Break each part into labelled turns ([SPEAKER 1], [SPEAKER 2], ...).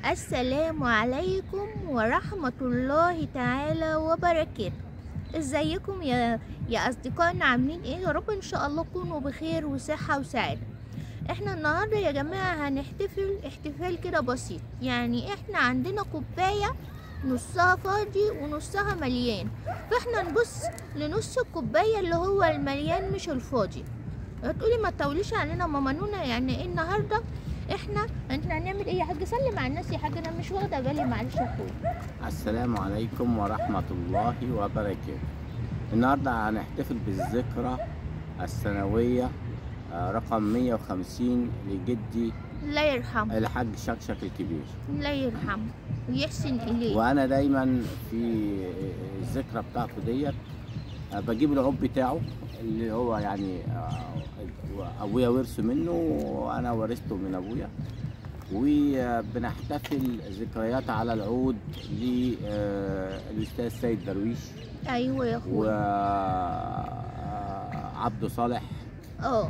[SPEAKER 1] السلام عليكم ورحمة الله تعالى وبركاته ازيكم يا يا اصدقائنا عاملين ايه يا رب ان شاء الله تكونوا بخير وصحة وسعادة احنا النهاردة يا جماعة هنحتفل احتفال كده بسيط يعني احنا عندنا كوباية نصها فاضي ونصها مليان فاحنا نبص لنص الكوباية اللي هو المليان مش الفاضي هتقولي ما تطوليش علينا ماما نونا يعني ايه النهارده احنا احنا هنعمل ايه يا حاج سلم على الناس يا حاج انا مش واخده بالي معلش يا اخويا
[SPEAKER 2] السلام عليكم ورحمة الله وبركاته النهاردة هنحتفل بالذكرى السنوية آه، رقم 150 لجدي
[SPEAKER 1] الله يرحمه
[SPEAKER 2] الحاج شكشك الكبير
[SPEAKER 1] الله يرحمه ويحسن اليه
[SPEAKER 2] وأنا دايما في الذكرى بتاعته ديت آه، بجيب العود بتاعه اللي هو يعني آه، أبويا ورثه منه وأنا ورثته من أبويا وبنحتفل ذكريات على العود للأستاذ سيد درويش
[SPEAKER 1] ايوه يا اخويا
[SPEAKER 2] وعبده صالح
[SPEAKER 1] اه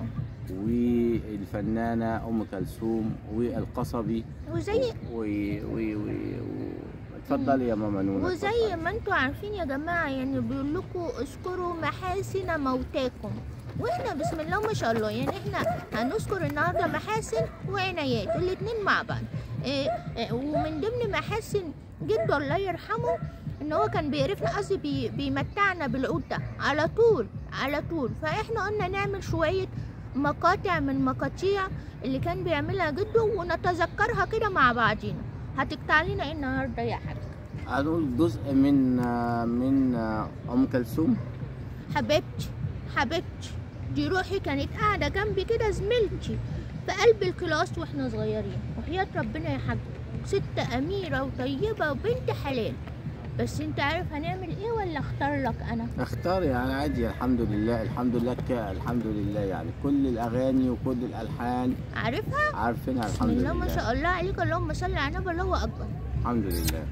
[SPEAKER 2] والفنانة أم كلثوم والقصبي
[SPEAKER 1] وزي
[SPEAKER 2] و... و... و... و... اتفضلي يا ماما نونا
[SPEAKER 1] وزي
[SPEAKER 2] اتفضلي.
[SPEAKER 1] ما انتوا عارفين يا جماعه يعني بيقول لكم اذكروا محاسن موتاكم واحنا بسم الله ما شاء الله يعني احنا هنذكر النهارده محاسن وعنايات الاتنين مع بعض إيه إيه ومن ضمن محاسن جده الله يرحمه ان هو كان بيعرفنا قصدي بي بيمتعنا بالعود ده على طول على طول فاحنا قلنا نعمل شويه مقاطع من مقاطيع اللي كان بيعملها جده ونتذكرها كده مع بعضينا هتقطع لنا ايه النهارده يا حاج
[SPEAKER 2] هنقول جزء من من أم كلثوم
[SPEAKER 1] حبيبتي حبيبتي دي روحي كانت قاعدة جنبي كده زميلتي في قلب الكلاس واحنا صغيرين وحياة ربنا يا حاج ست أميرة وطيبة وبنت حلال بس انت عارف هنعمل ايه ولا اختار لك انا
[SPEAKER 2] اختار يعني عادي الحمد لله الحمد لله ك... الحمد لله يعني كل الأغاني وكل الألحان
[SPEAKER 1] عارفها
[SPEAKER 2] عارفينها
[SPEAKER 1] بسم
[SPEAKER 2] الحمد
[SPEAKER 1] الله ما
[SPEAKER 2] لله
[SPEAKER 1] شاء الله عليك اللهم صل على النبي الله اكبر
[SPEAKER 2] الحمد لله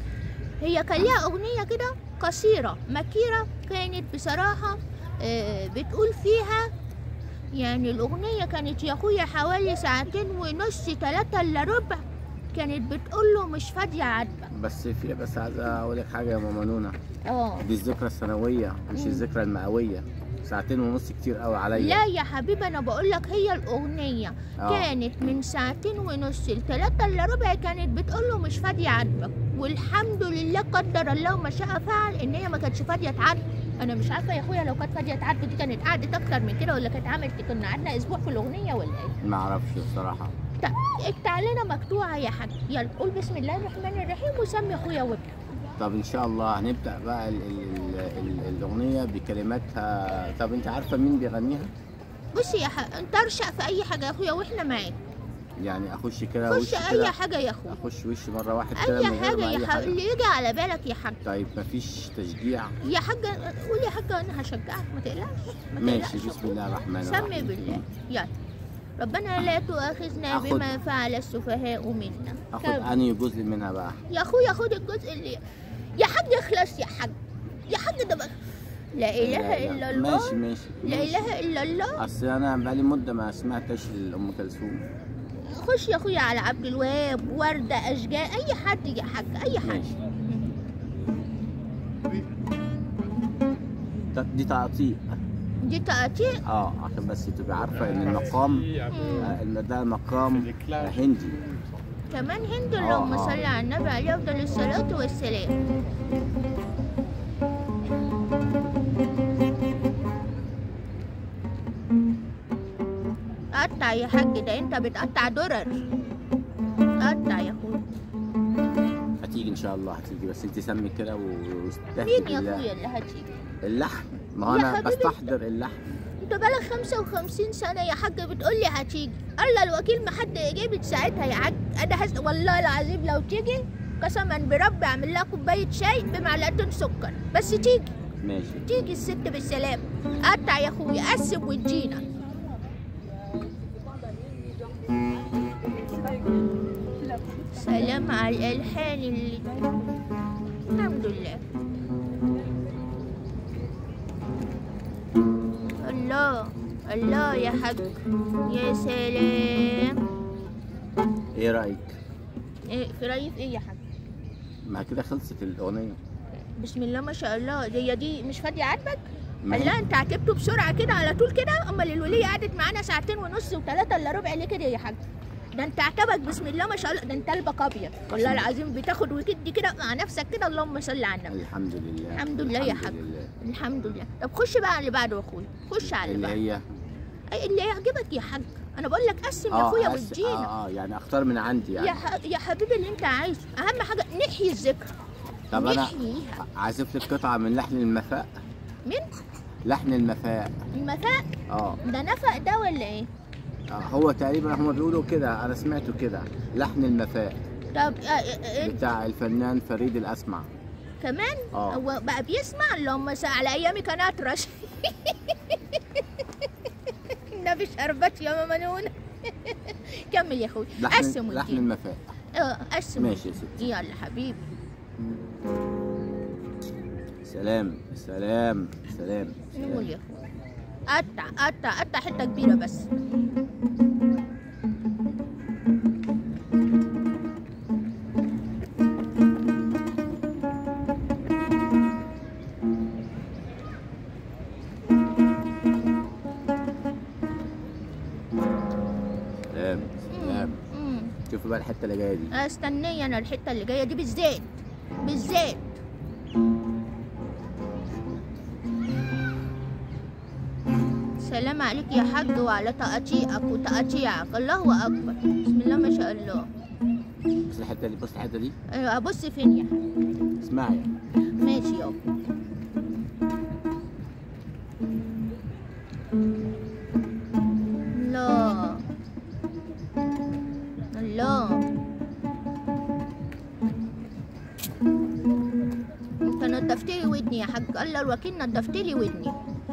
[SPEAKER 1] هي كان ليها اغنيه كده قصيره مكيره كانت بصراحه آه، بتقول فيها يعني الاغنيه كانت يا اخويا حوالي ساعتين ونص ثلاثة الا ربع كانت بتقول له مش فاضيه عاتبه
[SPEAKER 2] بس في بس عايز أقول لك حاجة يا ماما نونا
[SPEAKER 1] اه
[SPEAKER 2] دي الذكرى السنوية مش
[SPEAKER 1] مم.
[SPEAKER 2] الذكرى المئوية ساعتين ونص كتير قوي عليا
[SPEAKER 1] لا يا حبيبي انا بقول لك هي الاغنيه
[SPEAKER 2] آه.
[SPEAKER 1] كانت من ساعتين ونص لثلاثة الا ربع كانت بتقول له مش فاضيه عاتبك والحمد لله قدر الله ما شاء فعل ان هي ما كانتش فاضيه تعاتب انا مش عارفه يا اخويا لو كانت فاضيه تعاتب دي كانت قعدت اكتر من كده ولا كانت عملت كنا قعدنا اسبوع في الاغنيه ولا ايه
[SPEAKER 2] ما اعرفش بصراحة
[SPEAKER 1] طب اكتب لنا مقطوعه يا حاج يلا قول بسم الله الرحمن الرحيم وسمي اخويا وابنك
[SPEAKER 2] طب ان شاء الله هنبدأ بقى ال ال ال ال الأغنية بكلماتها طب انت عارفة مين بيغنيها؟
[SPEAKER 1] بصي يا حاج انت ارشق في اي حاجه يا اخويا واحنا معاك
[SPEAKER 2] يعني اخش كده
[SPEAKER 1] خش
[SPEAKER 2] وش
[SPEAKER 1] اي
[SPEAKER 2] كده
[SPEAKER 1] حاجه يا اخويا
[SPEAKER 2] اخش وش مرة واحد كده
[SPEAKER 1] اي
[SPEAKER 2] من غير
[SPEAKER 1] حاجه
[SPEAKER 2] ما
[SPEAKER 1] يا
[SPEAKER 2] اي
[SPEAKER 1] حاج
[SPEAKER 2] حاجة
[SPEAKER 1] اللي يجي على بالك يا حاج
[SPEAKER 2] طيب مفيش تشجيع
[SPEAKER 1] يا حاجة قول يا حاجة أنا هشجعك ما تقلقش ما
[SPEAKER 2] ماشي
[SPEAKER 1] تقلقش.
[SPEAKER 2] بسم الله الرحمن
[SPEAKER 1] سمي
[SPEAKER 2] الرحيم
[SPEAKER 1] بالله يلا ربنا لا تؤاخذنا
[SPEAKER 2] أخد-
[SPEAKER 1] بما فعل السفهاء منا
[SPEAKER 2] اخد
[SPEAKER 1] كم-
[SPEAKER 2] انهي جزء منها بقى؟
[SPEAKER 1] يا أخويا خد الجزء اللي يا حاج اخلص يا حاج يا حاج ده بقى لا إله إلا الله
[SPEAKER 2] ماشي ماشي
[SPEAKER 1] لا
[SPEAKER 2] ماشي.
[SPEAKER 1] إله إلا الله
[SPEAKER 2] اصل انا بقالي مدة ما سمعتش لأم كلثوم
[SPEAKER 1] خش يا أخويا على عبد الوهاب وردة أشجار أي حد يا حاج أي حد
[SPEAKER 2] ماشي ده- دي تعطيق
[SPEAKER 1] دي تقطيع
[SPEAKER 2] اه عشان بس تبقى عارفة ان المقام آه، الم- ده مقام آه، هندي
[SPEAKER 1] كمان هند
[SPEAKER 2] آه،
[SPEAKER 1] اللهم
[SPEAKER 2] آه.
[SPEAKER 1] صل على النبي عليه أفضل الصلاة والسلام قطع يا حاج ده انت بتقطع درر قطع يا اخويا
[SPEAKER 2] هتيجي ان شاء الله هتيجي بس انت سمي كده و- واستهدي
[SPEAKER 1] مين يا
[SPEAKER 2] بالله.
[SPEAKER 1] اخويا اللي هتيجي
[SPEAKER 2] اللحم ما هو
[SPEAKER 1] يا
[SPEAKER 2] انا
[SPEAKER 1] حبيبي
[SPEAKER 2] بستحضر اللحم
[SPEAKER 1] انت بقالك 55 سنة يا حاج بتقول لي هتيجي الله الوكيل ما حد يجيبك ساعتها يا حاج انا حس... والله العظيم لو تيجي قسما بربي اعمل لها كوباية شاي بمعلقتين سكر بس تيجي
[SPEAKER 2] ماشي
[SPEAKER 1] تيجي الست بالسلام قطع يا اخويا قسم وادينا سلام على الالحان اللي الحمد لله الله الله يا حاج يا سلام
[SPEAKER 2] ايه رايك
[SPEAKER 1] ايه في رأيك ايه يا حاج
[SPEAKER 2] ما كده خلصت الاغنيه
[SPEAKER 1] بسم الله ما شاء الله هي دي مش فاضيه عاجبك
[SPEAKER 2] ما هي-
[SPEAKER 1] لا انت عجبته بسرعه كده على طول كده امال الوليه قعدت معانا ساعتين ونص وثلاثه الا ربع ليه كده يا حاج ده انت عجبك بسم الله ما شاء الله ده انت قلبك ابيض والله العظيم بتاخد وتدي كده مع نفسك كده اللهم صل على النبي
[SPEAKER 2] الحمد لله
[SPEAKER 1] الحمد لله يا
[SPEAKER 2] الحمد
[SPEAKER 1] حاج.
[SPEAKER 2] لله.
[SPEAKER 1] الحمد لله طب خش بقى على اللي بعده يا اخويا خش على اللي
[SPEAKER 2] اللي
[SPEAKER 1] بعده
[SPEAKER 2] هي
[SPEAKER 1] أي اللي يعجبك يا حاج انا بقول لك قسم يا اخويا
[SPEAKER 2] أس-
[SPEAKER 1] وادينا
[SPEAKER 2] اه اه يعني اختار من عندي
[SPEAKER 1] يا
[SPEAKER 2] يعني
[SPEAKER 1] ح... يا حبيبي اللي انت عايزه اهم حاجه نحيي الذكرى
[SPEAKER 2] طب انا
[SPEAKER 1] نحييها
[SPEAKER 2] عازف لك قطعه من لحن المفاء
[SPEAKER 1] من
[SPEAKER 2] لحن المفاء
[SPEAKER 1] المفاق
[SPEAKER 2] اه
[SPEAKER 1] ده نفق ده ولا ايه
[SPEAKER 2] آه، هو تقريبا هم بيقولوا كده انا سمعته كده لحن المفاء
[SPEAKER 1] طب آه، آه، آه،
[SPEAKER 2] بتاع الفنان فريد الاسمع
[SPEAKER 1] كمان
[SPEAKER 2] اه
[SPEAKER 1] هو بقى بيسمع اللهم صل على ايامي كان اطرش النبي شربت يا ماما نون كمل يا اخوي
[SPEAKER 2] لحن
[SPEAKER 1] قسم
[SPEAKER 2] لحن
[SPEAKER 1] وادينا
[SPEAKER 2] المفاء
[SPEAKER 1] اه قسم
[SPEAKER 2] ماشي يا ستي
[SPEAKER 1] يلا حبيبي
[SPEAKER 2] سلام سلام سلام
[SPEAKER 1] نقول
[SPEAKER 2] سلام
[SPEAKER 1] يا اخوي قطع قطع قطع حته كبيره بس
[SPEAKER 2] سلام سلام
[SPEAKER 1] مم.
[SPEAKER 2] شوفوا بقى الحته اللي جايه دي
[SPEAKER 1] استني انا الحته اللي جايه دي بالزيت بالزيت سلام عليك يا حاج وعلى تقطيعك وتقطيعك الله اكبر بسم الله ما شاء الله
[SPEAKER 2] بص الحته دي بص الحته دي
[SPEAKER 1] أيوة، ابص فين يا حاج
[SPEAKER 2] اسمعي
[SPEAKER 1] ماشي يابا الله الله انت نضفت لي ودني يا حاج الله الوكيل نضفت لي ودني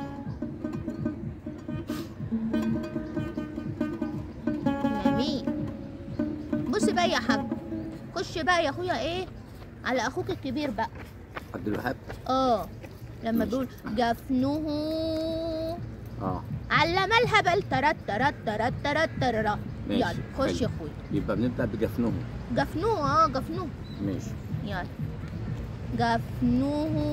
[SPEAKER 1] جميل بص بقى يا حاج خش بقى يا اخويا ايه على اخوك الكبير بقى
[SPEAKER 2] عبد الوهاب
[SPEAKER 1] اه لما
[SPEAKER 2] ماشي.
[SPEAKER 1] بيقول جفنه
[SPEAKER 2] اه
[SPEAKER 1] علم الهبل ترت ترت ترت ترت ترى
[SPEAKER 2] ماشي.
[SPEAKER 1] يلا خش
[SPEAKER 2] حلو.
[SPEAKER 1] يا اخويا
[SPEAKER 2] يبقى بنبدا بجفنه
[SPEAKER 1] جفنوه اه جفنوه
[SPEAKER 2] ماشي
[SPEAKER 1] يلا جفنوه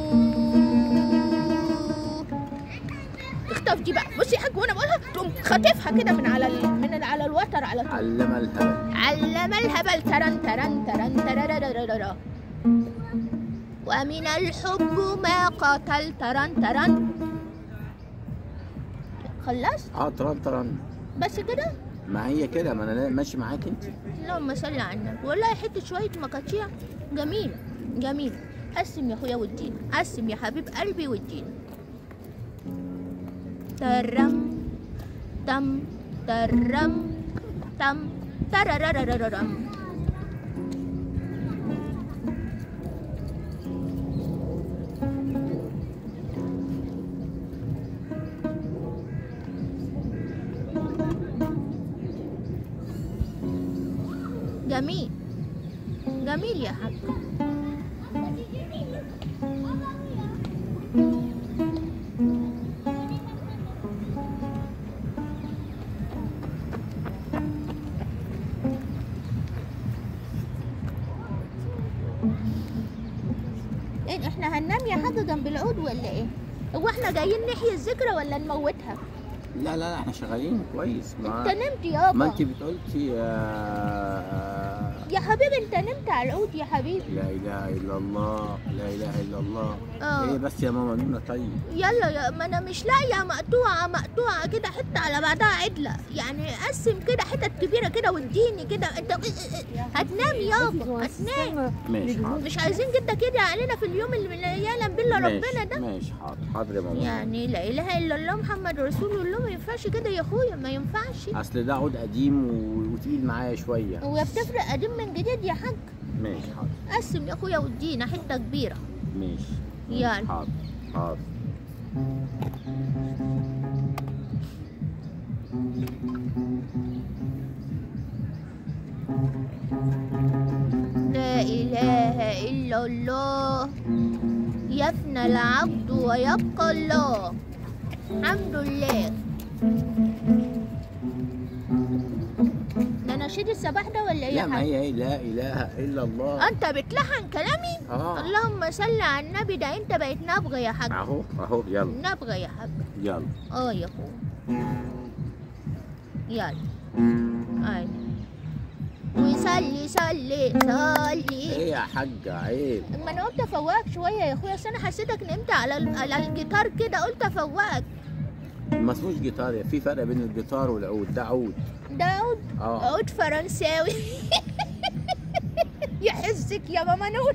[SPEAKER 1] اختف دي بقى بصي يا حاج وانا بقولها تقوم خاطفها كده من على ال... من ال- على الوتر على طول
[SPEAKER 2] علم الهبل
[SPEAKER 1] علم الهبل ترن ترن ترن ترررررر ومن الحب ما قتل ترن ترن خلصت
[SPEAKER 2] اه طران طران
[SPEAKER 1] بس كده
[SPEAKER 2] ما هي كده ما انا ماشي معاك انت
[SPEAKER 1] اللهم صل على النبي والله حته شويه مقاطيع جميل جميل قسم يا اخويا والدين قسم يا حبيب قلبي والدين ترم تم ترم تم تررررررم جميل جميل يا حاج إيه احنا هننام يا حاجة جنب العود ولا ايه؟ هو احنا جايين نحيي الذكرى ولا نموتها؟
[SPEAKER 2] لا لا لا احنا شغالين كويس
[SPEAKER 1] انت
[SPEAKER 2] ما
[SPEAKER 1] نمت يابا
[SPEAKER 2] ما انت بتقولتي آه
[SPEAKER 1] يا حبيبي انت نمت على العود يا حبيبي
[SPEAKER 2] لا اله الا الله لا اله الا الله
[SPEAKER 1] اه.
[SPEAKER 2] ايه بس يا ماما نونا طيب
[SPEAKER 1] يلا يا ما انا مش لاقيه مقطوعه مقطوعه كده حته على بعضها عدله يعني قسم كده حتت كبيره كده واديني كده انت هتنام يابا هتنام
[SPEAKER 2] ماشي حاضر
[SPEAKER 1] مش عايزين كده كده علينا في اليوم اللي من يعلم بالله ربنا
[SPEAKER 2] ماشي
[SPEAKER 1] ده
[SPEAKER 2] ماشي حاضر حاضر يا ماما
[SPEAKER 1] يعني لا اله الا الله محمد رسول الله ما ينفعش كده يا اخويا ما ينفعش
[SPEAKER 2] اصل ده عود قديم و- وتقيل معايا شويه
[SPEAKER 1] هو بتفرق قديم من جديد يا حاج
[SPEAKER 2] ماشي حاضر
[SPEAKER 1] قسم يا اخويا وادينا حته كبيره
[SPEAKER 2] ماشي
[SPEAKER 1] يلا.
[SPEAKER 2] ماشي، حاضر حاضر
[SPEAKER 1] لا إله إلا الله يفنى العبد ويبقى الله الحمد لله ده أنا نشيد الصباح ده ولا ايه
[SPEAKER 2] لا
[SPEAKER 1] يا
[SPEAKER 2] ما
[SPEAKER 1] حاج
[SPEAKER 2] هي هي لا اله الا الله
[SPEAKER 1] انت بتلحن كلامي
[SPEAKER 2] اه
[SPEAKER 1] اللهم صل على النبي ده انت بقيت نبغى يا حاج
[SPEAKER 2] اهو اهو يلا
[SPEAKER 1] نبغى يا حاج
[SPEAKER 2] يلا
[SPEAKER 1] اه يا اخويا يلا اي وصلي صلي صلي
[SPEAKER 2] ايه يا حاجه عيب
[SPEAKER 1] اما انا قلت افوقك شويه يا اخويا اصل انا حسيتك نمت على ال- على الجيتار كده قلت افوقك
[SPEAKER 2] ما اسموش جيتار في فرق بين الجيتار والعود ده عود
[SPEAKER 1] ده عود
[SPEAKER 2] اه
[SPEAKER 1] عود فرنساوي يحسك يا ماما نور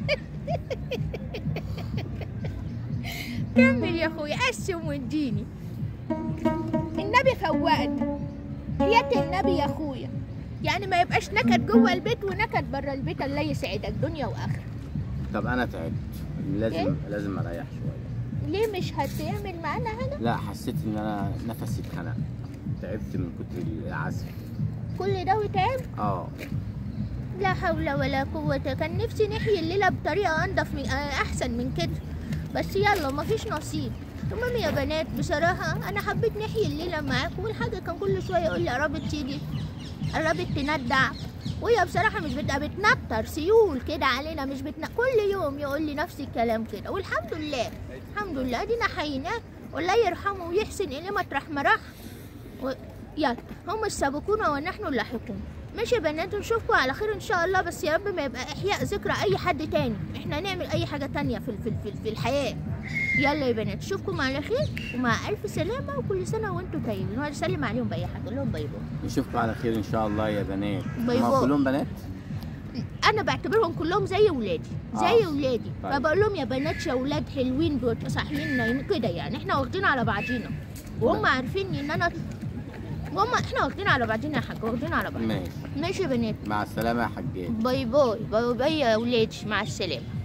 [SPEAKER 1] كمل يا اخويا قسم واديني النبي فوقنا حياة النبي يا اخويا يعني ما يبقاش نكد جوه البيت ونكد بره البيت الله يسعدك دنيا واخره
[SPEAKER 2] طب انا تعبت لازم لازم اريح شويه
[SPEAKER 1] ليه مش هتعمل معانا حاجه
[SPEAKER 2] لا حسيت ان انا نفسي اتخنق تعبت من كتر العزف
[SPEAKER 1] كل ده وتعب
[SPEAKER 2] اه
[SPEAKER 1] لا حول ولا قوة كان نفسي نحيي الليلة بطريقة أنضف من آه، أحسن من كده بس يلا مفيش نصيب المهم يا بنات بصراحة أنا حبيت نحيي الليلة معاكم والحاجة كان كل شوية يقول لي قربت تيجي قربت تندع وهي بصراحة مش بتبقى بتنطر سيول كده علينا مش بتن... كل يوم يقول لي نفس الكلام كده والحمد لله الحمد لله ادينا حييناه والله يرحمه ويحسن إليه مطرح ما راح و... يلا هم السابقون ونحن اللاحقون ماشي يا بنات نشوفكم على خير ان شاء الله بس يا رب ما يبقى احياء ذكرى اي حد تاني احنا نعمل اي حاجه تانية في في في, في الحياه يلا يا بنات اشوفكم على خير ومع الف سلامه وكل سنه وانتم طيبين وانا اسلم عليهم باي حاجه اقول لهم باي باي
[SPEAKER 2] نشوفكم على خير ان شاء الله يا بنات
[SPEAKER 1] باي
[SPEAKER 2] هما
[SPEAKER 1] باي.
[SPEAKER 2] كلهم بنات
[SPEAKER 1] انا بعتبرهم كلهم زي ولادي زي
[SPEAKER 2] آه.
[SPEAKER 1] ولادي
[SPEAKER 2] طيب.
[SPEAKER 1] فبقول لهم يا بنات يا ولاد حلوين دول صاحيين نايمين كده يعني احنا واخدين على بعضينا وهم عارفين ان انا وهم احنا واخدين على بعضينا يا حاج واخدين على بعض
[SPEAKER 2] ماشي
[SPEAKER 1] ماشي يا بنات
[SPEAKER 2] مع السلامه يا حجاج
[SPEAKER 1] باي باي باي باي يا ولادي مع السلامة